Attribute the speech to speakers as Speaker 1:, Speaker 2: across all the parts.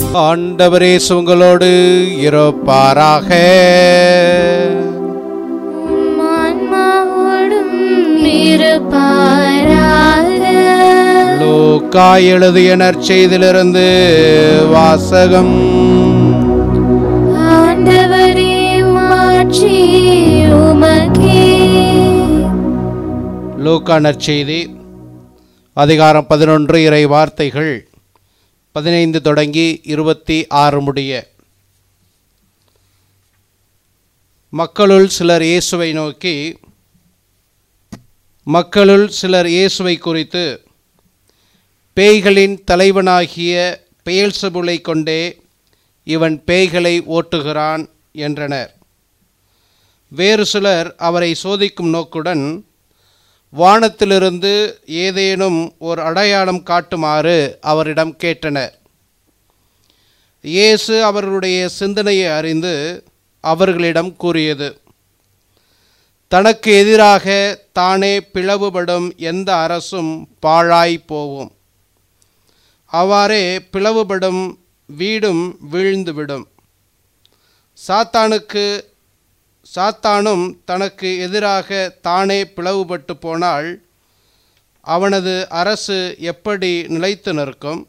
Speaker 1: ஆண்டவரே உங்களோடு இருப்பாராக
Speaker 2: உம் ஆன்மாவோடும் இருப்பாராக
Speaker 1: லூக்கா எழுதிய நற்செய்திலிருந்து வாசகம்
Speaker 2: ஆண்டவரே மாற்றி உமக்கே
Speaker 1: லூக்கா நற்செய்தி அதிகாரம் பதினொன்று இறை வார்த்தைகள் பதினைந்து தொடங்கி இருபத்தி ஆறு முடிய மக்களுள் சிலர் இயேசுவை நோக்கி மக்களுள் சிலர் இயேசுவை குறித்து பேய்களின் தலைவனாகிய பெயல்சபுலை கொண்டே இவன் பேய்களை ஓட்டுகிறான் என்றனர் வேறு சிலர் அவரை சோதிக்கும் நோக்குடன் வானத்திலிருந்து ஏதேனும் ஒரு அடையாளம் காட்டுமாறு அவரிடம் கேட்டனர் இயேசு அவர்களுடைய சிந்தனையை அறிந்து அவர்களிடம் கூறியது தனக்கு எதிராக தானே பிளவுபடும் எந்த அரசும் பாழாய் போகும் அவ்வாறே பிளவுபடும் வீடும் வீழ்ந்துவிடும் சாத்தானுக்கு சாத்தானும் தனக்கு எதிராக தானே பிளவுபட்டு போனால் அவனது அரசு எப்படி நிலைத்து நிற்கும்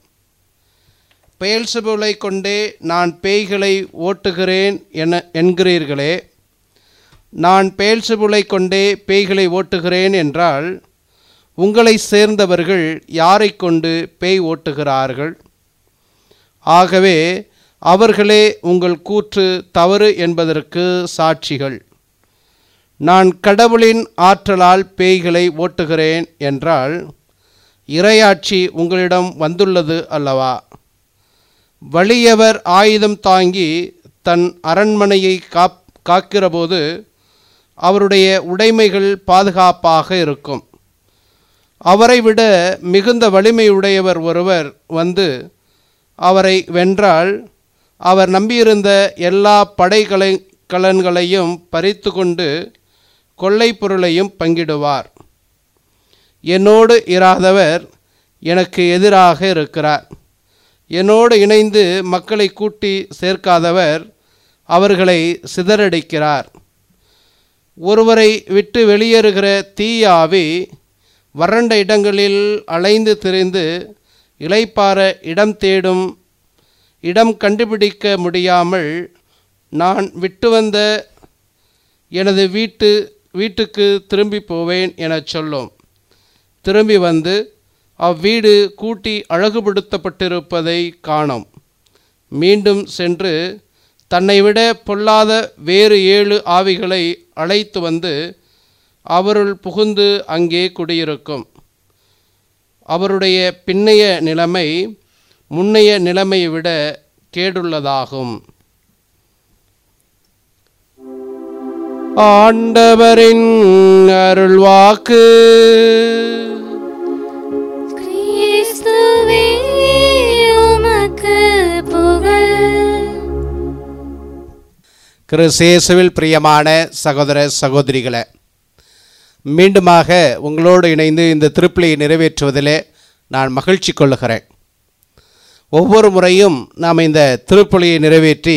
Speaker 1: பெயல்சபுலை கொண்டே நான் பேய்களை ஓட்டுகிறேன் என என்கிறீர்களே நான் பெயல்சபுலை கொண்டே பேய்களை ஓட்டுகிறேன் என்றால் உங்களை சேர்ந்தவர்கள் யாரை கொண்டு பேய் ஓட்டுகிறார்கள் ஆகவே அவர்களே உங்கள் கூற்று தவறு என்பதற்கு சாட்சிகள் நான் கடவுளின் ஆற்றலால் பேய்களை ஓட்டுகிறேன் என்றால் இரையாட்சி உங்களிடம் வந்துள்ளது அல்லவா வலியவர் ஆயுதம் தாங்கி தன் அரண்மனையை காப் காக்கிறபோது அவருடைய உடைமைகள் பாதுகாப்பாக இருக்கும் அவரை விட மிகுந்த வலிமையுடையவர் ஒருவர் வந்து அவரை வென்றால் அவர் நம்பியிருந்த எல்லா படைகளை கலன்களையும் பறித்து கொண்டு கொள்ளைப் பொருளையும் பங்கிடுவார் என்னோடு இராதவர் எனக்கு எதிராக இருக்கிறார் என்னோடு இணைந்து மக்களை கூட்டி சேர்க்காதவர் அவர்களை சிதறடிக்கிறார் ஒருவரை விட்டு வெளியேறுகிற தீய ஆவி வறண்ட இடங்களில் அலைந்து திரிந்து இளைப்பாற இடம் தேடும் இடம் கண்டுபிடிக்க முடியாமல் நான் விட்டு வந்த எனது வீட்டு வீட்டுக்கு திரும்பி போவேன் எனச் சொல்லும் திரும்பி வந்து அவ்வீடு கூட்டி அழகுபடுத்தப்பட்டிருப்பதை காணும் மீண்டும் சென்று தன்னை விட பொல்லாத வேறு ஏழு ஆவிகளை அழைத்து வந்து அவருள் புகுந்து அங்கே குடியிருக்கும் அவருடைய பின்னைய நிலைமை முன்னைய நிலைமையை விட கேடுள்ளதாகும் ஆண்டவரின் அருள்வாக்கு
Speaker 2: கிறிஸ்துவே உமக்கு புகழ்
Speaker 1: கிறிஸ்தேசுவில் பிரியமான சகோதர சகோதரிகளே மீண்டுமாக உங்களோடு இணைந்து இந்த திருப்பலியை நிறைவேற்றுவதிலே நான் மகிழ்ச்சி கொள்ளுகிறேன் ஒவ்வொரு முறையும் நாம் இந்த திருப்பலியை நிறைவேற்றி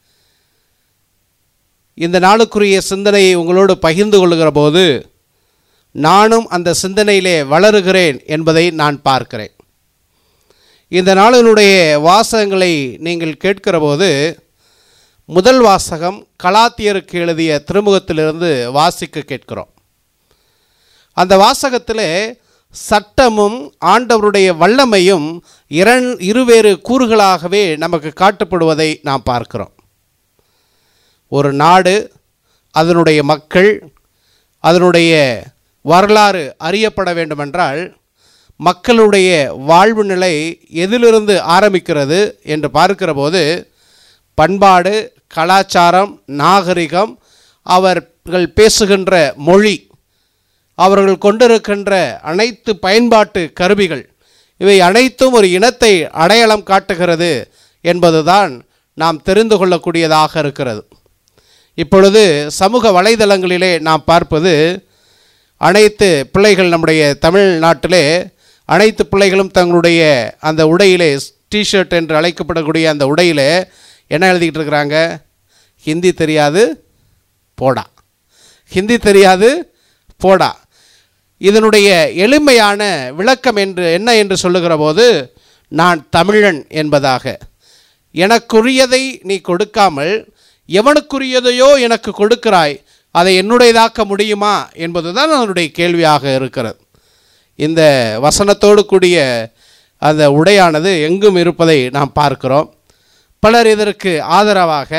Speaker 1: இந்த நாளுக்குரிய சிந்தனையை உங்களோடு பகிர்ந்து கொள்ளுகிற போது நானும் அந்த சிந்தனையிலே வளருகிறேன் என்பதை நான் பார்க்கிறேன் இந்த நாளினுடைய வாசகங்களை நீங்கள் கேட்கிற போது முதல் வாசகம் கலாத்தியருக்கு எழுதிய திருமுகத்திலிருந்து வாசிக்க கேட்கிறோம் அந்த வாசகத்தில் சட்டமும் ஆண்டவருடைய வல்லமையும் இரண் இருவேறு கூறுகளாகவே நமக்கு காட்டப்படுவதை நாம் பார்க்கிறோம் ஒரு நாடு அதனுடைய மக்கள் அதனுடைய வரலாறு அறியப்பட வேண்டுமென்றால் மக்களுடைய வாழ்வு நிலை எதிலிருந்து ஆரம்பிக்கிறது என்று பார்க்கிற போது பண்பாடு கலாச்சாரம் நாகரிகம் அவர்கள் பேசுகின்ற மொழி அவர்கள் கொண்டிருக்கின்ற அனைத்து பயன்பாட்டு கருவிகள் இவை அனைத்தும் ஒரு இனத்தை அடையாளம் காட்டுகிறது என்பதுதான் நாம் தெரிந்து கொள்ளக்கூடியதாக இருக்கிறது இப்பொழுது சமூக வலைதளங்களிலே நாம் பார்ப்பது அனைத்து பிள்ளைகள் நம்முடைய தமிழ்நாட்டிலே அனைத்து பிள்ளைகளும் தங்களுடைய அந்த உடையிலே டிஷர்ட் என்று அழைக்கப்படக்கூடிய அந்த உடையில் என்ன எழுதிக்கிட்டு இருக்கிறாங்க ஹிந்தி தெரியாது போடா ஹிந்தி தெரியாது போடா இதனுடைய எளிமையான விளக்கம் என்று என்ன என்று சொல்லுகிற போது நான் தமிழன் என்பதாக எனக்குரியதை நீ கொடுக்காமல் எவனுக்குரியதையோ எனக்கு கொடுக்கிறாய் அதை என்னுடையதாக்க முடியுமா என்பதுதான் அதனுடைய கேள்வியாக இருக்கிறது இந்த வசனத்தோடு கூடிய அந்த உடையானது எங்கும் இருப்பதை நாம் பார்க்கிறோம் பலர் இதற்கு ஆதரவாக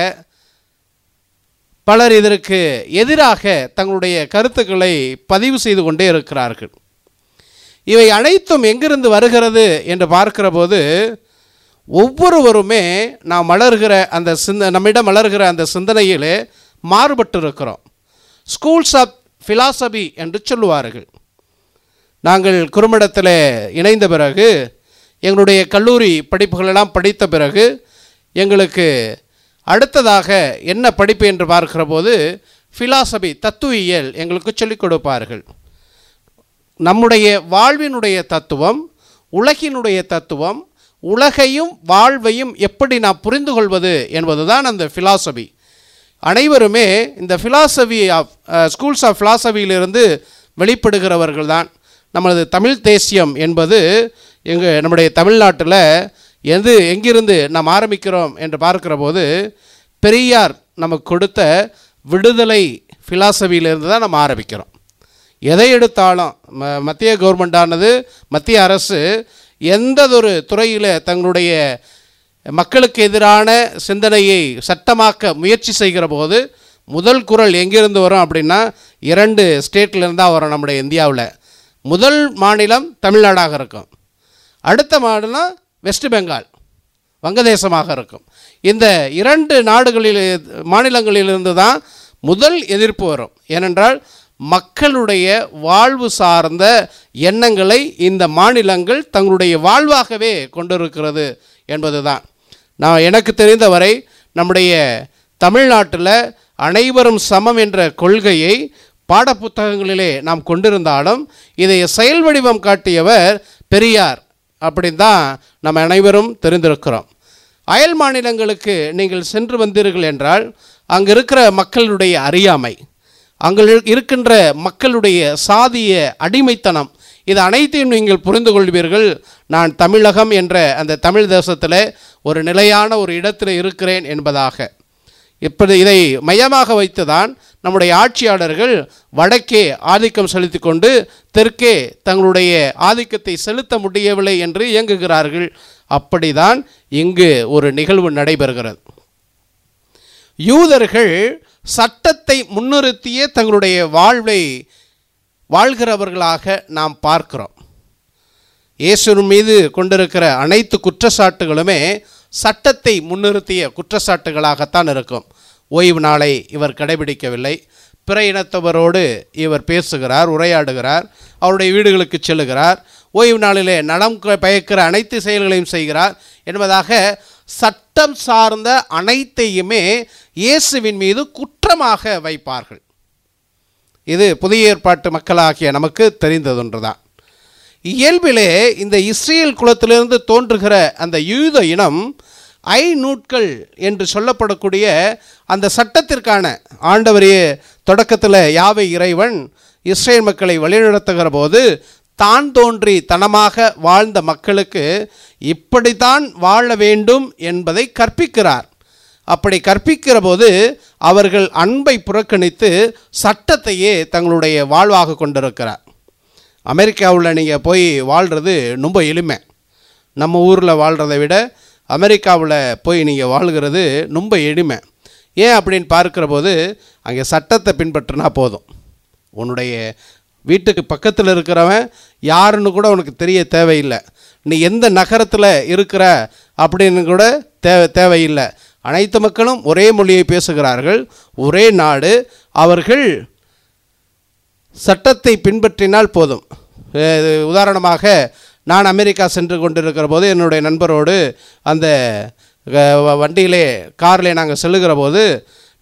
Speaker 1: பலர் இதற்கு எதிராக தங்களுடைய கருத்துக்களை பதிவு செய்து கொண்டே இருக்கிறார்கள் இவை அனைத்தும் எங்கிருந்து வருகிறது என்று பார்க்கிற போது ஒவ்வொருவருமே நாம் வளர்கிற அந்த சிந்த நம்மிடம் வளர்கிற அந்த சிந்தனையிலே மாறுபட்டு இருக்கிறோம் ஸ்கூல்ஸ் ஆஃப் ஃபிலாசபி என்று சொல்லுவார்கள் நாங்கள் குறுமிடத்தில் இணைந்த பிறகு எங்களுடைய கல்லூரி படிப்புகளெல்லாம் படித்த பிறகு எங்களுக்கு அடுத்ததாக என்ன படிப்பு என்று பார்க்கிற போது ஃபிலாசபி தத்துவியல் எங்களுக்கு சொல்லிக் கொடுப்பார்கள் நம்முடைய வாழ்வினுடைய தத்துவம் உலகினுடைய தத்துவம் உலகையும் வாழ்வையும் எப்படி நாம் புரிந்து கொள்வது என்பதுதான் அந்த ஃபிலாசபி அனைவருமே இந்த ஃபிலாசபி ஆஃப் ஸ்கூல்ஸ் ஆஃப் ஃபிலாசபியிலிருந்து வெளிப்படுகிறவர்கள் தான் நமது தமிழ் தேசியம் என்பது எங்கள் நம்முடைய தமிழ்நாட்டில் எது எங்கிருந்து நாம் ஆரம்பிக்கிறோம் என்று பார்க்கிற போது பெரியார் நமக்கு கொடுத்த விடுதலை ஃபிலாசபியிலிருந்து தான் நம்ம ஆரம்பிக்கிறோம் எதை எடுத்தாலும் ம மத்திய கவர்மெண்டானது மத்திய அரசு எந்ததொரு துறையில் தங்களுடைய மக்களுக்கு எதிரான சிந்தனையை சட்டமாக்க முயற்சி செய்கிற போது முதல் குரல் எங்கிருந்து வரும் அப்படின்னா இரண்டு ஸ்டேட்லேருந்து தான் வரும் நம்முடைய இந்தியாவில் முதல் மாநிலம் தமிழ்நாடாக இருக்கும் அடுத்த மாநிலம் வெஸ்ட் பெங்கால் வங்கதேசமாக இருக்கும் இந்த இரண்டு நாடுகளில் மாநிலங்களிலிருந்து தான் முதல் எதிர்ப்பு வரும் ஏனென்றால் மக்களுடைய வாழ்வு சார்ந்த எண்ணங்களை இந்த மாநிலங்கள் தங்களுடைய வாழ்வாகவே கொண்டிருக்கிறது என்பதுதான் நான் எனக்கு தெரிந்தவரை நம்முடைய தமிழ்நாட்டில் அனைவரும் சமம் என்ற கொள்கையை பாடப்புத்தகங்களிலே நாம் கொண்டிருந்தாலும் இதை செயல் வடிவம் காட்டியவர் பெரியார் அப்படின்னு தான் நம்ம அனைவரும் தெரிந்திருக்கிறோம் அயல் மாநிலங்களுக்கு நீங்கள் சென்று வந்தீர்கள் என்றால் அங்கே இருக்கிற மக்களுடைய அறியாமை அங்கே இருக்கின்ற மக்களுடைய சாதிய அடிமைத்தனம் இது அனைத்தையும் நீங்கள் புரிந்து கொள்வீர்கள் நான் தமிழகம் என்ற அந்த தமிழ் தேசத்தில் ஒரு நிலையான ஒரு இடத்தில் இருக்கிறேன் என்பதாக இப்படி இதை மையமாக வைத்துதான் நம்முடைய ஆட்சியாளர்கள் வடக்கே ஆதிக்கம் செலுத்தி கொண்டு தெற்கே தங்களுடைய ஆதிக்கத்தை செலுத்த முடியவில்லை என்று இயங்குகிறார்கள் அப்படிதான் இங்கு ஒரு நிகழ்வு நடைபெறுகிறது யூதர்கள் சட்டத்தை முன்னிறுத்தியே தங்களுடைய வாழ்வை வாழ்கிறவர்களாக நாம் பார்க்கிறோம் இயேசுவின் மீது கொண்டிருக்கிற அனைத்து குற்றச்சாட்டுகளுமே சட்டத்தை முன்னிறுத்திய குற்றச்சாட்டுகளாகத்தான் இருக்கும் ஓய்வு நாளை இவர் கடைபிடிக்கவில்லை பிற இனத்தவரோடு இவர் பேசுகிறார் உரையாடுகிறார் அவருடைய வீடுகளுக்கு செல்லுகிறார் ஓய்வு நாளிலே நலம் க- பயக்கிற அனைத்து செயல்களையும் செய்கிறார் என்பதாக சட்டம் சார்ந்த அனைத்தையுமே இயேசுவின் மீது குற்றமாக வைப்பார்கள் இது புதிய ஏற்பாட்டு மக்களாகிய நமக்கு தெரிந்ததொன்றுதான் இயல்பிலே இந்த இஸ்ரேல் குலத்திலிருந்து தோன்றுகிற அந்த யூத இனம் ஐநூட்கள் என்று சொல்லப்படக்கூடிய அந்த சட்டத்திற்கான ஆண்டவரையே தொடக்கத்தில் யாவை இறைவன் இஸ்ரேல் மக்களை வழிநடத்துகிற போது தான் தோன்றி தனமாக வாழ்ந்த மக்களுக்கு இப்படித்தான் வாழ வேண்டும் என்பதை கற்பிக்கிறார் அப்படி கற்பிக்கிற போது அவர்கள் அன்பை புறக்கணித்து சட்டத்தையே தங்களுடைய வாழ்வாக கொண்டிருக்கிறார் அமெரிக்காவில் நீங்கள் போய் வாழ்கிறது ரொம்ப எளிமை நம்ம ஊரில் வாழ்கிறதை விட அமெரிக்காவில் போய் நீங்கள் வாழ்கிறது ரொம்ப எளிமை ஏன் அப்படின்னு பார்க்கிற போது அங்கே சட்டத்தை பின்பற்றினா போதும் உன்னுடைய வீட்டுக்கு பக்கத்தில் இருக்கிறவன் யாருன்னு கூட உனக்கு தெரிய தேவையில்லை நீ எந்த நகரத்தில் இருக்கிற அப்படின்னு கூட தேவை தேவையில்லை அனைத்து மக்களும் ஒரே மொழியை பேசுகிறார்கள் ஒரே நாடு அவர்கள் சட்டத்தை பின்பற்றினால் போதும் அஹ் உதாரணமாக நான் அமெரிக்கா சென்று கொண்டிருக்கிற போது என்னுடைய நண்பரோடு அந்த அஹ், வ- வண்டியிலே காரிலே நாங்கள் செல்லுகிற போது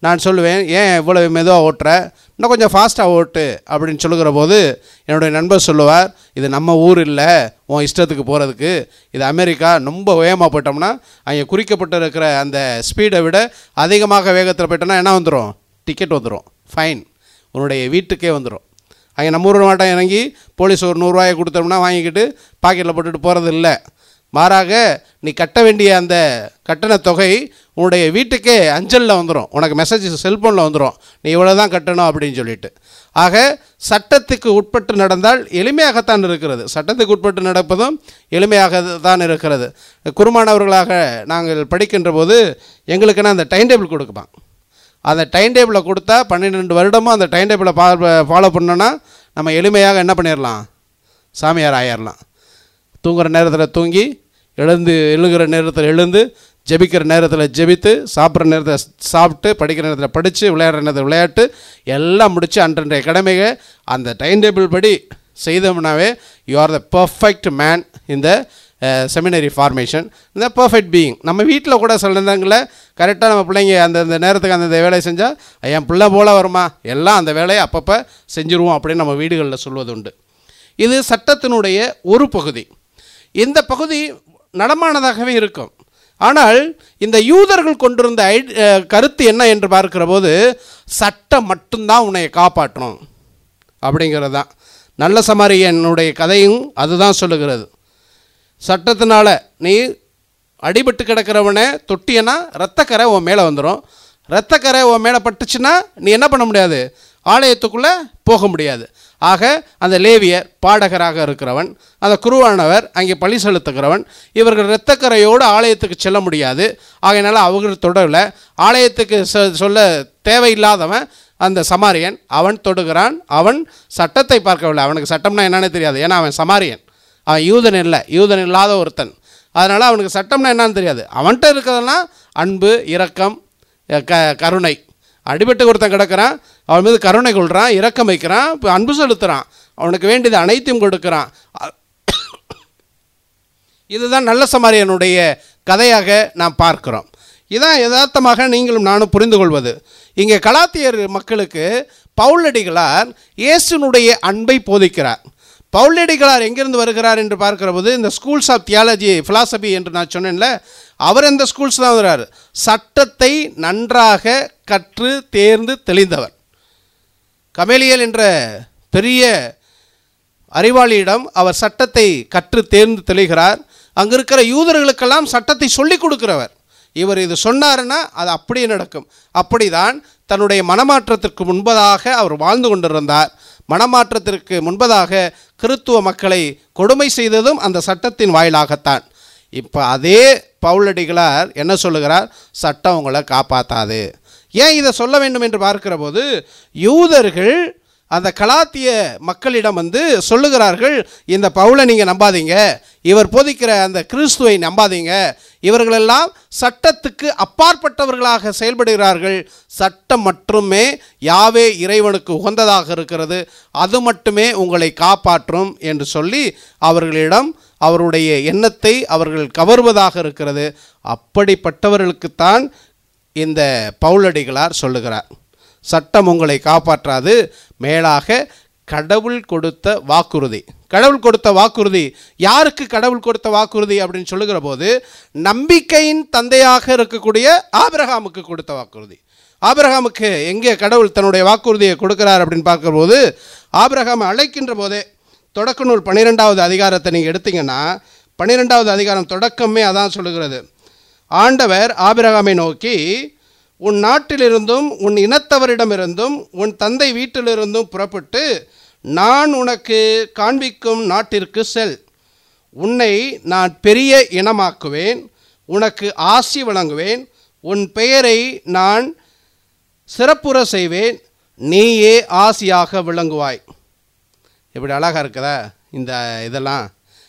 Speaker 1: நான் சொல்லுவேன் ஏன் இவ்வளோ மெதுவாக ஓட்டுற இன்னும் கொஞ்சம் ஃபாஸ்ட்டாக ஓட்டு அப்படின்னு சொல்லுகிற போது என்னுடைய நண்பர் சொல்லுவார் இது நம்ம ஊர் இல்லை உன் இஷ்டத்துக்கு போகிறதுக்கு இது அமெரிக்கா ரொம்ப வேகமாக போயிட்டோம்னா அங்கே குறிக்கப்பட்டு இருக்கிற அந்த ஸ்பீடை விட அதிகமாக வேகத்தில் போயிட்டோம்னா என்ன வந்துடும் டிக்கெட் வந்துடும் ஃபைன் உன்னுடைய வீட்டுக்கே வந்துடும் அங்கே நம்ம ஊர் மாட்டம் இறங்கி போலீஸ் ஒரு நூறுரூவாயை கொடுத்தோம்னா வாங்கிக்கிட்டு பாக்கெட்டில் போட்டுட்டு போகிறது இல்லை மாறாக நீ கட்ட வேண்டிய அந்த கட்டண தொகை உன்னுடைய வீட்டுக்கே அஞ்சலில் வந்துடும் உனக்கு மெசேஜ் செல்ஃபோனில் வந்துடும் நீ இவ்வளோ தான் கட்டணும் அப்படின்னு சொல்லிட்டு ஆக சட்டத்துக்கு உட்பட்டு நடந்தால் எளிமையாகத்தான் இருக்கிறது சட்டத்துக்கு உட்பட்டு நடப்பதும் எளிமையாக தான் இருக்கிறது குருமானவர்களாக நாங்கள் படிக்கின்ற போது எங்களுக்குன்னா அந்த டைம் டேபிள் கொடுக்குப்பான் அந்த டைம் டேபிளை கொடுத்தா பன்னிரெண்டு வருடமும் அந்த டைம் டேபிளை பா ஃபாலோ பண்ணோன்னா நம்ம எளிமையாக என்ன பண்ணிடலாம் சாமியார் ஆயிடலாம் தூங்குற நேரத்தில் தூங்கி எழுந்து எழுகிற நேரத்தில் எழுந்து ஜெபிக்கிற நேரத்தில் ஜெபித்து சாப்பிட்ற நேரத்தில் சாப்பிட்டு படிக்கிற நேரத்தில் படித்து விளையாடுற நேரத்தில் விளையாட்டு எல்லாம் முடித்து அன்றன்றைய கடமைகள் அந்த டைம் டேபிள் படி செய்தோம்னாவே you are the perfect man இந்த செமினரி ஃபார்மேஷன் இந்த பர்ஃபெக்ட் பீயிங் நம்ம வீட்டில் கூட சில நேரங்களில் கரெக்டாக நம்ம பிள்ளைங்க அந்தந்த நேரத்துக்கு அந்தந்த வேலையை செஞ்சால் என் பிள்ளை போல் வருமா எல்லாம் அந்த வேலையை அப்பப்போ செஞ்சுருவோம் அப்படின்னு நம்ம வீடுகளில் சொல்வது உண்டு இது சட்டத்தினுடைய ஒரு பகுதி இந்த பகுதி நடமானதாகவே இருக்கும் ஆனால் இந்த யூதர்கள் கொண்டிருந்த ஐ அஹ், கருத்து என்ன என்று பார்க்கிற போது சட்டம் மட்டும்தான் உன்னை காப்பாற்றணும் அப்படிங்கிறது தான் நல்ல சமாரியனுடைய கதையும் அதுதான் சொல்லுகிறது சட்டத்தினால நீ அடிபட்டு கிடக்கிறவனை தொட்டியனா ரத்தக்கரை உன் மேலே வந்துடும் ரத்தக்கரை உன் மேலே பட்டுச்சுன்னா நீ என்ன பண்ண முடியாது ஆலயத்துக்குள்ளே போக முடியாது ஆக அந்த லேவியர் பாடகராக இருக்கிறவன் அந்த குருவானவர் அங்கே பழி செலுத்துகிறவன் இவர்கள் இரத்தக்கரையோடு ஆலயத்துக்கு செல்ல முடியாது ஆகையினால அவர்கள் தொடரல ஆலயத்துக்கு சொ- சொல்ல தேவையில்லாதவன் அந்த சமாரியன் அவன் தொடுகிறான் அவன் சட்டத்தை பார்க்கவில்லை அவனுக்கு சட்டம்னா என்னன்னே தெரியாது ஏன்னா அவன் சமாரியன் அவன் யூதன் இல்லை யூதன் இல்லாத ஒருத்தன் அதனால் அவனுக்கு சட்டம்னா என்னன்னு தெரியாது அவன்கிட்ட இருக்கிறதெல்லாம் அன்பு இரக்கம் அஹ் க கருணை அடிபட்டு ஒருத்தன் கிடக்கிறான் அவன் மீது கருணை கொள்கிறான் இரக்கம் வைக்கிறான் இப்போ அன்பு செலுத்துகிறான் அவனுக்கு வேண்டியது அனைத்தையும் கொடுக்குறான் அ- இதுதான் நல்ல சமாரியனுடைய கதையாக நாம் பார்க்கிறோம் இதான் யதார்த்தமாக நீங்களும் நானும் புரிந்து கொள்வது இங்கே கலாத்தியர் மக்களுக்கு பவுலடிகளார் இயேசுனுடைய அன்பை போதிக்கிறார் பவுலடிகளார் எங்கிருந்து வருகிறார் என்று பார்க்கிற போது இந்த ஸ்கூல்ஸ் ஆஃப் தியாலஜி philosophy என்று நான் சொன்னேன்ல அவர் இந்த ஸ்கூல்ஸ் தான் வருகிறார் சட்டத்தை நன்றாக கற்று தேர்ந்து தெளிந்தவர் கமேலியல் என்ற பெரிய அறிவாளியிடம் அவர் சட்டத்தை கற்று தேர்ந்து தெளிகிறார் அங்கே இருக்கிற யூதர்களுக்கெல்லாம் சட்டத்தை சொல்லிக் கொடுக்கிறவர் இவர் இது சொன்னாருன்னா அது அப்படியே நடக்கும் அப்படிதான் தன்னுடைய மனமாற்றத்திற்கு முன்பதாக அவர் வாழ்ந்து கொண்டிருந்தார் மனமாற்றத்திற்கு முன்பதாக கிறித்துவ மக்களை கொடுமை செய்ததும் அந்த சட்டத்தின் வாயிலாகத்தான் இப்போ அதே பவுலடிகளார் என்ன சொல்லுகிறார் சட்டம் உங்களை காப்பாற்றாது ஏன் இதை சொல்ல வேண்டும் என்று பார்க்கிற போது யூதர்கள் அந்த கலாத்திய மக்களிடம் வந்து சொல்லுகிறார்கள் இந்த பவுலை நீங்கள் நம்பாதீங்க இவர் போதிக்கிற அந்த கிறிஸ்துவை நம்பாதீங்க இவர்களெல்லாம் சட்டத்துக்கு அப்பாற்பட்டவர்களாக செயல்படுகிறார்கள் சட்டம் மட்டுமே யாவே இறைவனுக்கு உகந்ததாக இருக்கிறது அது மட்டுமே உங்களை காப்பாற்றும் என்று சொல்லி அவர்களிடம் அவருடைய எண்ணத்தை அவர்கள் கவர்வதாக இருக்கிறது அப்படிப்பட்டவர்களுக்குத்தான் இந்த பவுலடிகளார் சொல்லுகிறார் சட்டம் உங்களை காப்பாற்றாது மேலாக கடவுள் கொடுத்த வாக்குறுதி கடவுள் கொடுத்த வாக்குறுதி யாருக்கு கடவுள் கொடுத்த வாக்குறுதி அப்படின்னு சொல்லுகிற போது நம்பிக்கையின் தந்தையாக இருக்கக்கூடிய ஆபிரகாமுக்கு கொடுத்த வாக்குறுதி ஆபிரகாமுக்கு எங்கே கடவுள் தன்னுடைய வாக்குறுதியை கொடுக்கிறார் அப்படின்னு பார்க்கும்போது ஆபிரகாம் அழைக்கின்ற போதே தொடக்க நூல் பன்னிரெண்டாவது அதிகாரத்தை நீங்கள் எடுத்தீங்கன்னா பன்னிரெண்டாவது அதிகாரம் தொடக்கமே அதான் சொல்லுகிறது ஆண்டவர் ஆபிரகாமை நோக்கி உன் நாட்டிலிருந்தும் உன் இனத்தவரிடமிருந்தும் உன் தந்தை வீட்டிலிருந்தும் புறப்பட்டு நான் உனக்கு காண்பிக்கும் நாட்டிற்கு செல் உன்னை நான் பெரிய இனமாக்குவேன் உனக்கு ஆசி வழங்குவேன் உன் பெயரை நான் சிறப்புற செய்வேன் நீயே ஆசியாக விளங்குவாய் எப்படி அழகாக இருக்குதா இந்த இதெல்லாம்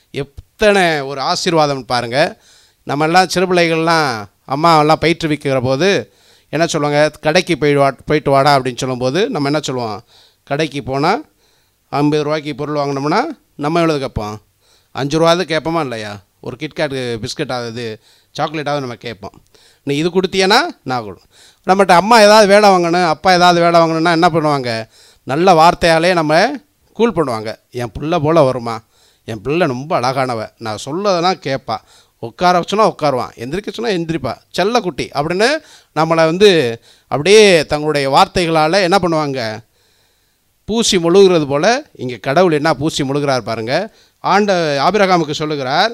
Speaker 1: எத்தனை ஒரு ஆசீர்வாதம் பாருங்கள் நம்மெல்லாம் சிறு பிள்ளைகள்லாம் அம்மா எல்லாம் பயிற்றுவிக்கிற போது என்ன சொல்லுவாங்க கடைக்கு போய் வா போயிட்டு வாடா அப்படின்னு சொல்லும்போது நம்ம என்ன சொல்லுவோம் கடைக்கு போனால் ஐம்பது ரூபாய்க்கு பொருள் வாங்கினோம்னா நம்ம எவ்வளோ கேட்போம் அஞ்சு ரூபாது கேட்போமா இல்லையா ஒரு கிட்கேட் பிஸ்கட் அது சாக்லேட்டாவது நம்ம கேட்போம் நீ இது கொடுத்தியனா நான் கொடு நம்மகிட்ட அம்மா ஏதாவது வேலை வாங்கணும் அப்பா ஏதாவது வேலை வாங்கணும்னா என்ன பண்ணுவாங்க நல்ல வார்த்தையாலே நம்ம கூல் பண்ணுவாங்க என் பிள்ளை போல் வருமா என் பிள்ளை ரொம்ப அழகானவ நான் சொல்லதெல்லாம் கேட்பா உட்கார வச்சுனா உட்காருவான் எந்திரிக்க சொன்னா எந்திரிப்பா செல்ல குட்டி அப்படின்னு நம்மளை வந்து அப்படியே தங்களுடைய வார்த்தைகளால் என்ன பண்ணுவாங்க பூசி முழுகிறது போல் இங்கே கடவுள் என்ன பூசி முழுகிறார் பாருங்க ஆண்ட ஆபிரகாமுக்கு சொல்லுகிறார்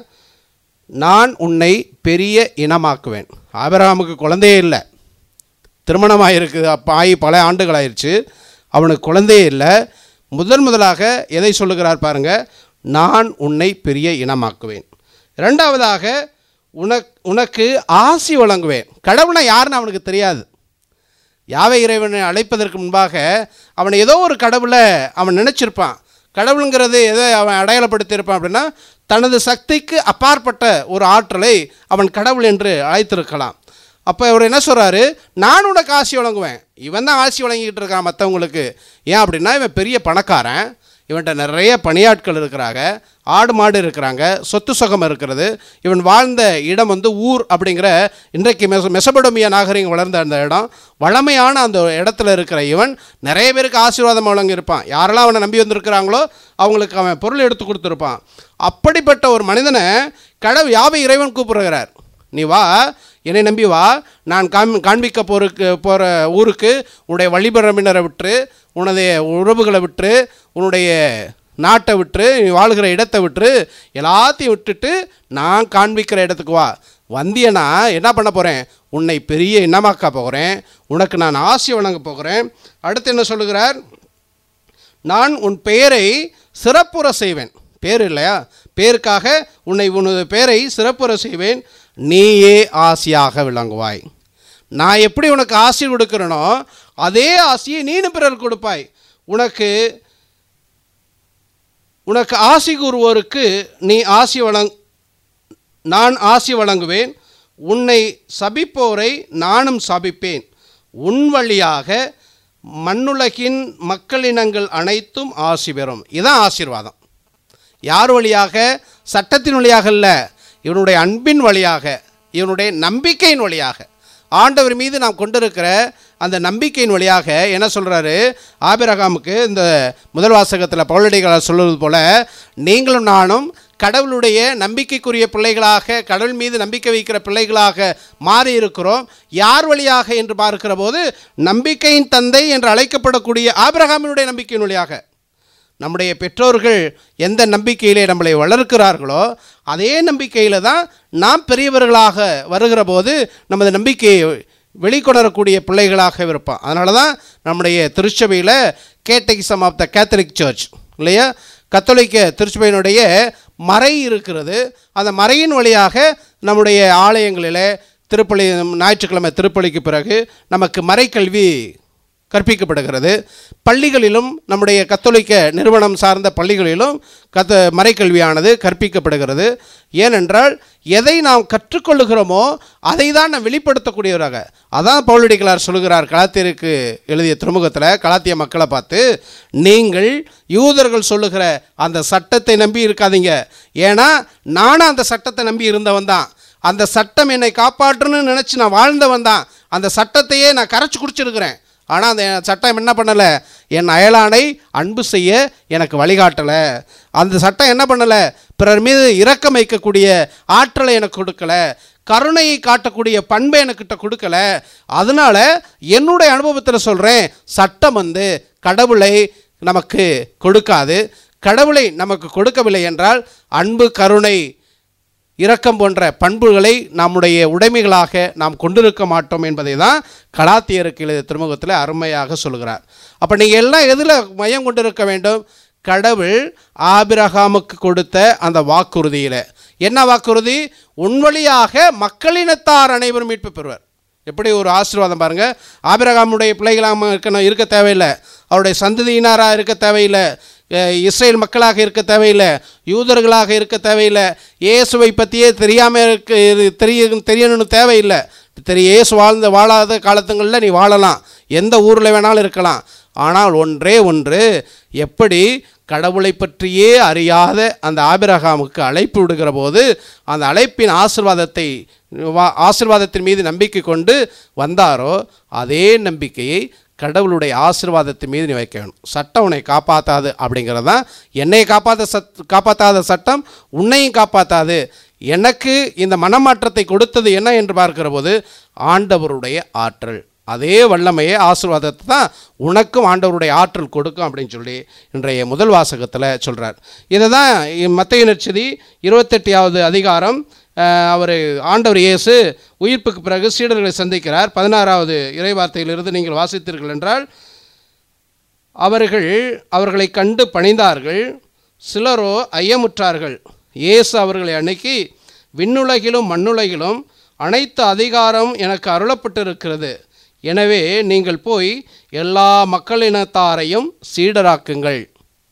Speaker 1: நான் உன்னை பெரிய இனமாக்குவேன் ஆபிரகாமுக்கு குழந்தையே இல்லை திருமணமாக இருக்குது அப்போ ஆகி பல ஆண்டுகள் ஆயிடுச்சு அவனுக்கு குழந்தையே இல்லை முதன் முதலாக எதை சொல்லுகிறார் பாருங்க நான் உன்னை பெரிய இனமாக்குவேன் இரண்டாவதாக உனக் உனக்கு ஆசி வழங்குவேன் கடவுளை யாருன்னு அவனுக்கு தெரியாது யாவை இறைவனை அழைப்பதற்கு முன்பாக அவன் ஏதோ ஒரு கடவுளை அவன் நினச்சிருப்பான் கடவுளுங்கிறது எதை அவன் அடையாளப்படுத்தியிருப்பான் அப்படின்னா தனது சக்திக்கு அப்பாற்பட்ட ஒரு ஆற்றலை அவன் கடவுள் என்று அழைத்திருக்கலாம் அப்போ இவர் என்ன சொல்கிறாரு நான் உனக்கு ஆசி வழங்குவேன் இவன் தான் ஆசி வழங்கிக்கிட்டு இருக்கான் மற்றவங்களுக்கு ஏன் அப்படின்னா இவன் பெரிய பணக்காரன் இவன்கிட்ட நிறைய பணியாட்கள் இருக்கிறாங்க ஆடு மாடு இருக்கிறாங்க சொத்து சுகம் இருக்கிறது இவன் வாழ்ந்த இடம் வந்து ஊர் அப்படிங்கிற இன்றைக்கு மெச மெசபடோமியா நாகரிகம் வளர்ந்த அந்த இடம் வளமையான அந்த இடத்துல இருக்கிற இவன் நிறைய பேருக்கு ஆசீர்வாதம் வழங்கியிருப்பான் யாரெல்லாம் அவனை நம்பி வந்திருக்கிறாங்களோ அவங்களுக்கு அவன் பொருள் எடுத்து கொடுத்துருப்பான் அப்படிப்பட்ட ஒரு மனிதனை கடவுள் யாவை இறைவன் கூப்பிடுகிறார் நீ வா என்னை நம்பி வா நான் காம் காண்பிக்க போருக்கு போகிற ஊருக்கு உன்னுடைய வழிபரம்பினரை விட்டு உன்னுடைய உறவுகளை விட்டு உன்னுடைய நாட்டை விட்டு நீ வாழ்கிற இடத்தை விட்டு எல்லாத்தையும் விட்டுட்டு நான் காண்பிக்கிற இடத்துக்கு வா வந்தியனா என்ன பண்ண போகிறேன் உன்னை பெரிய இனமாக்க போகிறேன் உனக்கு நான் ஆசி வழங்க போகிறேன் அடுத்து என்ன சொல்லுகிறார் நான் உன் பெயரை சிறப்புற செய்வேன் பேர் இல்லையா பேருக்காக உன்னை உனது பெயரை சிறப்புற செய்வேன் நீயே ஆசியாக விளங்குவாய் நான் எப்படி உனக்கு ஆசி கொடுக்கிறேனோ அதே ஆசியை நீனு பிறர் கொடுப்பாய் உனக்கு உனக்கு ஆசி கூறுவோருக்கு நீ ஆசி வழங் நான் ஆசி வழங்குவேன் உன்னை சபிப்போரை நானும் சபிப்பேன் உன் வழியாக மண்ணுலகின் மக்களினங்கள் அனைத்தும் ஆசி பெறும் இதுதான் ஆசீர்வாதம் யார் வழியாக சட்டத்தின் வழியாக அல்ல இவனுடைய அன்பின் வழியாக இவனுடைய நம்பிக்கையின் வழியாக ஆண்டவர் மீது நாம் கொண்டிருக்கிற அந்த நம்பிக்கையின் வழியாக என்ன சொல்கிறாரு ஆபிரகாமுக்கு இந்த முதல் வாசகத்தில் பவுலடிகளார் சொல்வது போல நீங்களும் நானும் கடவுளுடைய நம்பிக்கைக்குரிய பிள்ளைகளாக கடவுள் மீது நம்பிக்கை வைக்கிற பிள்ளைகளாக மாறி இருக்கிறோம் யார் வழியாக என்று பார்க்கிற போது நம்பிக்கையின் தந்தை என்று அழைக்கப்படக்கூடிய ஆபிரகாமினுடைய நம்பிக்கையின் வழியாக நம்முடைய பெற்றோர்கள் எந்த நம்பிக்கையிலே நம்மளை வளர்க்கிறார்களோ அதே நம்பிக்கையில் தான் நாம் பெரியவர்களாக வருகிற போது நமது நம்பிக்கையை வெளிக்கொணரக்கூடிய பிள்ளைகளாக இருப்போம் அதனால தான் நம்முடைய திருச்சபையில் catechism of the catholic church இல்லையா கத்தோலிக்க திருச்சபையினுடைய மறை இருக்கிறது அந்த மறையின் வழியாக நம்முடைய ஆலயங்களில் திருப்பலி ஞாயிற்றுக்கிழமை திருப்பலிக்கு பிறகு நமக்கு மறைக்கல்வி கற்பிக்கப்படுகிறது பள்ளிகளிலும் நம்முடைய கத்தோலிக்க நிறுவனம் சார்ந்த பள்ளிகளிலும் கத்த மறைக்கல்வியானது கற்பிக்கப்படுகிறது ஏனென்றால் எதை நாம் கற்றுக்கொள்ளுகிறோமோ அதை தான் நாம் வெளிப்படுத்தக்கூடியவராக அதான் பவுலடிகளார் சொல்கிறார் கலாத்தியருக்கு எழுதிய திருமுகத்தில் கலாத்திய மக்களை பார்த்து நீங்கள் யூதர்கள் சொல்லுகிற அந்த சட்டத்தை நம்பி இருக்காதீங்க ஏன்னா நானும் அந்த சட்டத்தை நம்பி இருந்தவன் தான் அந்த சட்டம் என்னை காப்பாற்றுன்னு நினச்சி நான் வாழ்ந்தவன் தான் அந்த சட்டத்தையே நான் கரைச்சி குடிச்சிருக்கிறேன் ஆனால் அந்த சட்டம் என்ன பண்ணலை என் அயலானை அன்பு செய்ய எனக்கு வழிகாட்டலை அந்த சட்டம் என்ன பண்ணலை பிறர் மீது இரக்கம் வைக்கக்கூடிய ஆற்றலை எனக்கு கொடுக்கல கருணையை காட்டக்கூடிய பண்பை எனக்கிட்ட கொடுக்கல அதனால என்னுடைய அனுபவத்தில் சொல்கிறேன் சட்டம் வந்து கடவுளை நமக்கு கொடுக்காது கடவுளை நமக்கு கொடுக்கவில்லை என்றால் அன்பு கருணை இரக்கம் போன்ற பண்புகளை நம்முடைய உடைமைகளாக நாம் கொண்டிருக்க மாட்டோம் என்பதை தான் கலாத்தியருக்கு எழுதிய திருமுகத்தில் அருமையாக சொல்கிறார் அப்போ நீங்கள் எல்லாம் எதில் மையம் கொண்டிருக்க வேண்டும் கடவுள் ஆபிரகாமுக்கு கொடுத்த அந்த வாக்குறுதியில் என்ன வாக்குறுதி உன் வழியாக மக்களினத்தார் அனைவரும் மீட்பு பெறுவர் எப்படி ஒரு ஆசீர்வாதம் பாருங்க ஆபிரகாமுடைய பிள்ளைகளாக இருக்கணும் இருக்க தேவையில்லை அவருடைய சந்ததியினராக இருக்க தேவையில்லை அஹ் இஸ்ரேல் மக்களாக இருக்க தேவையில்லை யூதர்களாக இருக்க தேவையில்லை இயேசுவை பற்றியே தெரியாமல் இருக்க இரு- தெரிய தெரியணும்னு தேவையில்லை தெரிய இயேசு வாழ்ந்த வாழாத காலத்துங்களில் நீ வாழலாம் எந்த ஊரில் வேணாலும் இருக்கலாம் ஆனால் ஒன்றே ஒன்று எப்படி கடவுளை பற்றியே அறியாத அந்த ஆபிரகாமுக்கு அழைப்பு விடுகிற போது அந்த அழைப்பின் ஆசிர்வாதத்தை வா- ஆசீர்வாதத்தின் மீது நம்பிக்கை கொண்டு வந்தாரோ அதே நம்பிக்கையை கடவுளுடைய ஆசீர்வாதத்தின் மீது நீ வைக்க வேணும் சட்டம் உன்னை காப்பாற்றாது அப்படிங்கிறது தான் என்னை காப்பாற்ற சத் காப்பாற்றாத சட்டம் உன்னையும் காப்பாற்றாது எனக்கு இந்த மனமாற்றத்தை கொடுத்தது என்ன என்று பார்க்கிற போது ஆண்டவருடைய ஆற்றல் அதே வல்லமையை ஆசீர்வாதத்தை தான் உனக்கும் ஆண்டவருடைய ஆற்றல் கொடுக்கும் அப்படின்னு சொல்லி இன்றைய முதல் வாசகத்தில் சொல்கிறார் இதை தான் மத்திய நற்செய்தி இருபத்தெட்டாவது அதிகாரம் அவர் ஆண்டவர் இயேசு உயிர்ப்புக்கு பிறகு சீடர்களை சந்திக்கிறார் பதினாறாவது இறைவார்த்தையிலிருந்து நீங்கள் வாசித்தீர்கள் என்றால் அவர்கள் அவர்களை கண்டு பணிந்தார்கள் சிலரோ ஐயமுற்றார்கள் இயேசு அவர்களை அணுக்கி விண்ணுலகிலும் மண்ணுலகிலும் அனைத்து அதிகாரம் எனக்கு அருளப்பட்டிருக்கிறது எனவே நீங்கள் போய் எல்லா மக்களினத்தாரையும் சீடராக்குங்கள்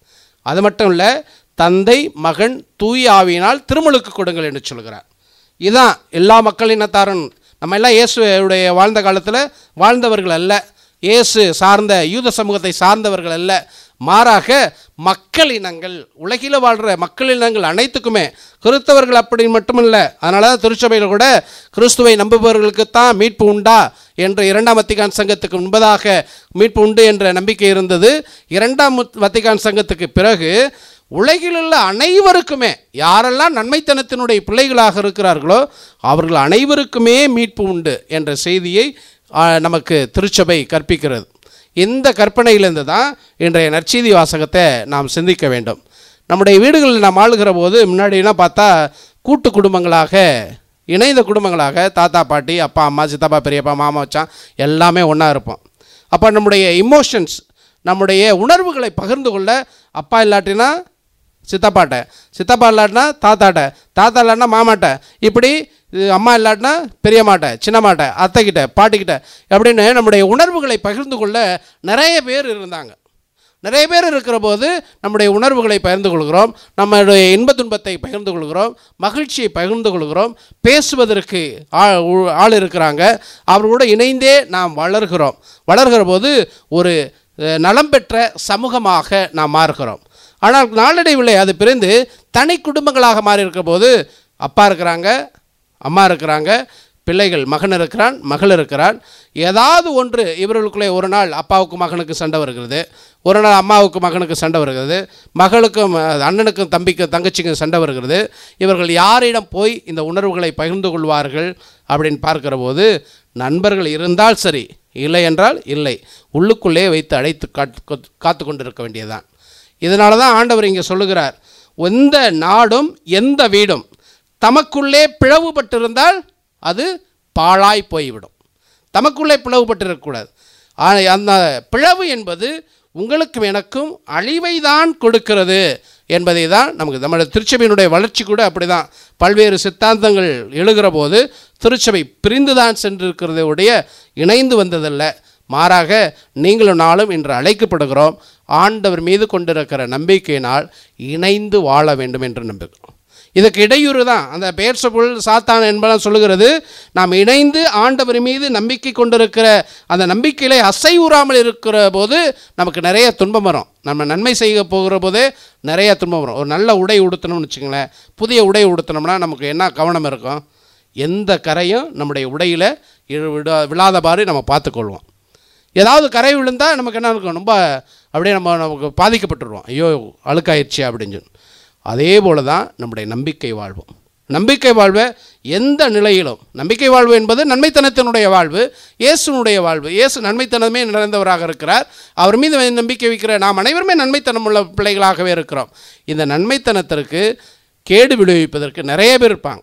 Speaker 1: அது மட்டும் இல்லை தந்தை மகன் தூய ஆவியினால் திருமுழுக்கு கொடுங்கள் என்று சொல்கிறார் இதுதான் எல்லா மக்களினத்தாரும் நம்ம எல்லாம் இயேசுடைய வாழ்ந்த காலத்தில் வாழ்ந்தவர்கள் அல்ல இயேசு சார்ந்த யூத சமூகத்தை சார்ந்தவர்கள் அல்ல மாறாக மக்கள் இனங்கள் உலகில் வாழ்கிற மக்கள் இனங்கள் அனைத்துக்குமே கிறிஸ்தவர்கள் அப்படி மட்டுமல்ல அதனால தான் திருச்சபையில் கூட கிறிஸ்துவை நம்புபவர்களுக்குத்தான் மீட்பு உண்டா என்ற இரண்டாம் வத்திகான் சங்கத்துக்கு முன்பதாக மீட்பு உண்டு என்ற நம்பிக்கை இருந்தது இரண்டாம் முத்- வத்திகான் சங்கத்துக்கு பிறகு உலகிலுள்ள அனைவருக்குமே யாரெல்லாம் நன்மைத்தனத்தினுடைய பிள்ளைகளாக இருக்கிறார்களோ அவர்கள் அனைவருக்குமே மீட்பு உண்டு என்ற செய்தியை ஆ, நமக்கு திருச்சபை கற்பிக்கிறது இந்த கற்பனையிலிருந்து தான் இன்றைய நற்செய்தி வாசகத்தை நாம் சிந்திக்க வேண்டும் நம்முடைய வீடுகளில் நாம் ஆளுகிற போது முன்னாடிலாம் பார்த்தா கூட்டு குடும்பங்களாக இணைந்த குடும்பங்களாக தாத்தா பாட்டி அப்பா அம்மா சித்தப்பா பெரியப்பா மாமா மச்சான் எல்லாமே ஒன்றா இருப்போம் அப்போ நம்முடைய இமோஷன்ஸ் நம்முடைய உணர்வுகளை பகிர்ந்து கொள்ள அப்பா இல்லாட்டினா சித்தப்பாட்ட சித்தப்பா இல்லாட்டினா தாத்தாட்ட தாத்தா இல்லாட்டினா மாமாட்ட இப்படி இது அம்மா இல்லாட்டினா பெரியம்மாட்ட சின்னம்மாட்ட அத்தைக்கிட்ட பாட்டிக்கிட்ட அப்படின்னு நம்முடைய உணர்வுகளை பகிர்ந்து கொள்ள நிறைய பேர் இருந்தாங்க நிறைய பேர் இருக்கிற போது நம்முடைய உணர்வுகளை பகிர்ந்து கொள்கிறோம் நம்முடைய இன்ப துன்பத்தை பகிர்ந்து கொள்கிறோம் மகிழ்ச்சியை பகிர்ந்து கொள்கிறோம் பேசுவதற்கு ஆ- உ- ஆள் இருக்கிறாங்க அவர்களோடு இணைந்தே நாம் வளர்கிறோம் வளர்கிற போது ஒரு அஹ், நலம் பெற்ற சமூகமாக நாம் மாறுகிறோம் ஆனால் நாளடைவில் அது பிரிந்து தனி குடும்பங்களாக மாறி இருக்கிற போது அப்பா இருக்கிறாங்க அம்மா இருக்கிறாங்க பிள்ளைகள் மகன் இருக்கிறான் மகள் இருக்கிறான் ஏதாவது ஒன்று இவர்களுக்குள்ளே ஒரு நாள் அப்பாவுக்கு மகனுக்கு சண்டை வருகிறது ஒரு நாள் அம்மாவுக்கு மகனுக்கு சண்டை வருகிறது மகளுக்கும் அஹ், அண்ணனுக்கும் தம்பிக்கும் தங்கச்சிக்கும் சண்டை வருகிறது இவர்கள் யாரிடம் போய் இந்த உணர்வுகளை பகிர்ந்து கொள்வார்கள் அப்படின்னு பார்க்கிற போது நண்பர்கள் இருந்தால் சரி இல்லை என்றால் இல்லை உள்ளுக்குள்ளே வைத்து அடைத்து காத்து காத்து கொண்டிருக்க வேண்டியதுதான் இதனால தான் ஆண்டவர் இங்கே சொல்லுகிறார் எந்த நாடும் எந்த வீடும் தமக்குள்ளே பிளவுபட்டிருந்தால் அது பாழாய் போய்விடும் தமக்குள்ளே பிளவுபட்டிருக்கக்கூடாது ஆ- அந்த பிளவு என்பது உங்களுக்கும் எனக்கும் அழிவை தான் கொடுக்கிறது என்பதை தான் நமக்கு நம்முடைய திருச்சபையினுடைய வளர்ச்சி கூட அப்படி தான் பல்வேறு சித்தாந்தங்கள் எழுகிற போது திருச்சபை பிரிந்து தான் சென்றிருக்கிறதை உடைய இணைந்து வந்ததல்ல மாறாக நீங்களும் நாளும் இன்று அழைக்கப்படுகிறோம் ஆண்டவர் மீது கொண்டிருக்கிற நம்பிக்கையினால் இணைந்து வாழ வேண்டும் என்று நம்புகிறோம் இதுக்கு இடையூறு தான் அந்த பேர்சபுல் சாத்தான் என்பதெல்லாம் சொல்லுகிறது நாம் இணைந்து ஆண்டவர் மீது நம்பிக்கை கொண்டிருக்கிற அந்த நம்பிக்கையிலே அசைவுறாமல் இருக்கிற போது நமக்கு நிறைய துன்பம் வரும் நம்ம நன்மை செய்ய போகிற போதே நிறைய துன்பம் வரும் ஒரு நல்ல உடை உடுத்தணும்னு வச்சுங்களேன் புதிய உடை உடுத்தினோம்னா நமக்கு என்ன கவனம் இருக்கும் எந்த கரையும் நம்முடைய உடையில் விடா விழாதபாறு நம்ம பார்த்துக்கொள்வோம் ஏதாவது கரை விழுந்தால் நமக்கு என்ன இருக்கும் ரொம்ப அப்படியே நம்ம நமக்கு பாதிக்கப்பட்டுருவோம் ஐயோ அழுக்காயிருச்சு அப்படின்னு சொல்லி அதே போல தான் நம்முடைய நம்பிக்கை வாழ்வும் நம்பிக்கை வாழ்வை எந்த நிலையிலும் நம்பிக்கை வாழ்வு என்பது நன்மைத்தனத்தினுடைய வாழ்வு இயேசுனுடைய வாழ்வு இயேசு நன்மைத்தனமே நிறைந்தவராக இருக்கிறார் அவர் மீது நம்பிக்கை வைக்கிற நாம் அனைவருமே நன்மைத்தனம் உள்ள பிள்ளைகளாகவே இருக்கிறோம் இந்த நன்மைத்தனத்திற்கு கேடு விளைவிப்பதற்கு நிறைய பேர் இருப்பாங்க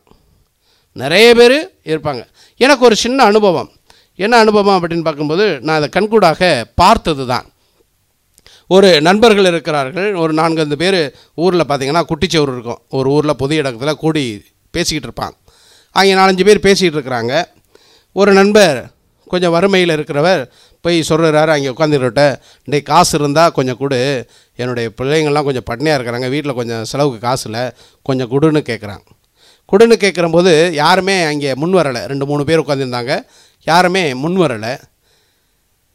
Speaker 1: நிறைய பேர் இருப்பாங்க எனக்கு ஒரு சின்ன அனுபவம் என்ன அனுபவம் அப்படின்னு பார்க்கும்போது நான் அதை கண்கூடாக பார்த்தது தான் ஒரு நண்பர்கள் இருக்கிறார்கள் ஒரு நான்கு பேர் ஊரில் பார்த்தீங்கன்னா குட்டிச்சோறு இருக்கும் ஒரு ஊரில் பொது இடத்துல கூடி பேசிக்கிட்டு இருப்பாங்க அங்கே நாலஞ்சு பேர் பேசிக்கிட்டு இருக்கிறாங்க ஒரு நண்பர் கொஞ்சம் வறுமையில் இருக்கிறவர் போய் சொல்கிறாரு அங்கே உட்காந்துக்கிட்ட டே காசு இருந்தால் கொஞ்சம் கொடு என்னுடைய பிள்ளைங்கள்லாம் கொஞ்சம் பட்னியாக இருக்கிறாங்க வீட்டில் கொஞ்சம் செலவுக்கு காசு இல்லை கொஞ்சம் கொடுன்னு கேட்குறாங்க கொடுன்னு கேட்குறம்போது யாருமே அங்கே முன் வரலை ரெண்டு மூணு பேர் உட்காந்துருந்தாங்க யாருமே முன் வரலை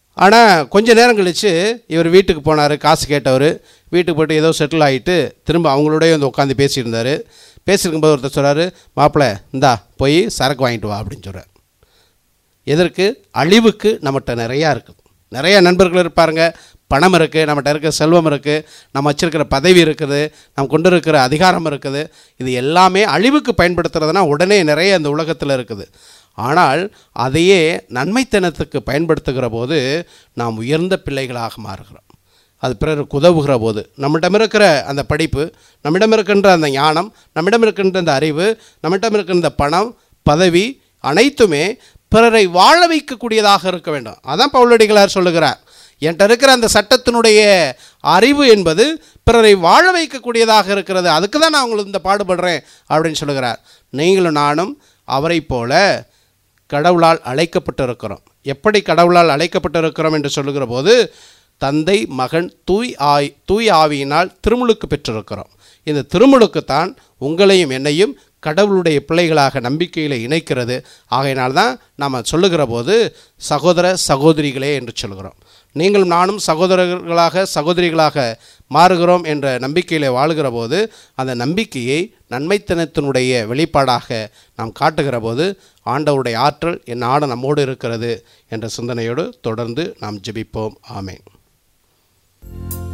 Speaker 1: ஆனால் கொஞ்ச நேரம் கழித்து இவர் வீட்டுக்கு போனார் காசு கேட்டவர் வீட்டுக்கு போய்ட்டு ஏதோ செட்டில் ஆகிட்டு திரும்ப அவங்களோடய வந்து உட்காந்து பேசியிருந்தார் பேசியிருக்கும்போது ஒருத்தர் சொல்கிறாரு மாப்பிள்ளை இந்தா போய் சரக்கு வாங்கிட்டு வா அப்படின்னு சொல்கிறார் எதற்கு அழிவுக்கு நம்மகிட்ட நிறையா இருக்குது நிறைய நண்பர்கள் இருப்பாருங்க பணம் இருக்குது நம்மகிட்ட இருக்க செல்வம் இருக்குது நம்ம வச்சிருக்கிற பதவி இருக்குது நம்ம கொண்டு இருக்கிற அதிகாரம் இருக்குது இது எல்லாமே அழிவுக்கு பயன்படுத்துறதுனா உடனே நிறைய இந்த உலகத்தில் இருக்குது ஆனால் அதையே நன்மைத்தனத்துக்கு பயன்படுத்துகிற போது நாம் உயர்ந்த பிள்ளைகளாக மாறுகிறோம் அது பிறருக்கு உதவுகிற போது நம்மிடம் இருக்கிற அந்த படிப்பு நம்மிடம் இருக்கின்ற அந்த ஞானம் நம்மிடம் இருக்கின்ற அந்த அறிவு நம்மிடம் இருக்கின்ற பணம் பதவி அனைத்துமே பிறரை வாழ வைக்கக்கூடியதாக இருக்க வேண்டும் அதான் பவுலடிகளார் சொல்லுகிறார் என்கிட்ட இருக்கிற அந்த சட்டத்தினுடைய அறிவு என்பது பிறரை வாழ வைக்கக்கூடியதாக இருக்கிறது அதுக்கு தான் நான் உங்களுக்கு இந்த பாடுபடுறேன் அப்படின்னு சொல்லுகிறார் நீங்களும் நானும் அவரைப் போல கடவுளால் அழைக்கப்பட்டிருக்கிறோம் எப்படி கடவுளால் அழைக்கப்பட்டிருக்கிறோம் என்று சொல்லுகிற போது தந்தை மகன் தூய் ஆய் தூய் ஆவியினால் திருமுழுக்கு பெற்றிருக்கிறோம் இந்த திருமுழுக்குத்தான் உங்களையும் என்னையும் கடவுளுடைய பிள்ளைகளாக நம்பிக்கையில் இணைக்கிறது ஆகையினால்தான் நாம் சொல்லுகிற போது சகோதர சகோதரிகளே என்று சொல்கிறோம் நீங்களும் நானும் சகோதரர்களாக சகோதரிகளாக மாறுகிறோம் என்ற நம்பிக்கையில் வாழுகிற போது அந்த நம்பிக்கையை நன்மைத்தனத்தினுடைய வெளிப்பாடாக நாம் காட்டுகிற போது ஆண்டவருடைய ஆற்றல் என் ஆட நம்மோடு இருக்கிறது என்ற சிந்தனையோடு தொடர்ந்து நாம் ஜெபிப்போம் ஆமேன்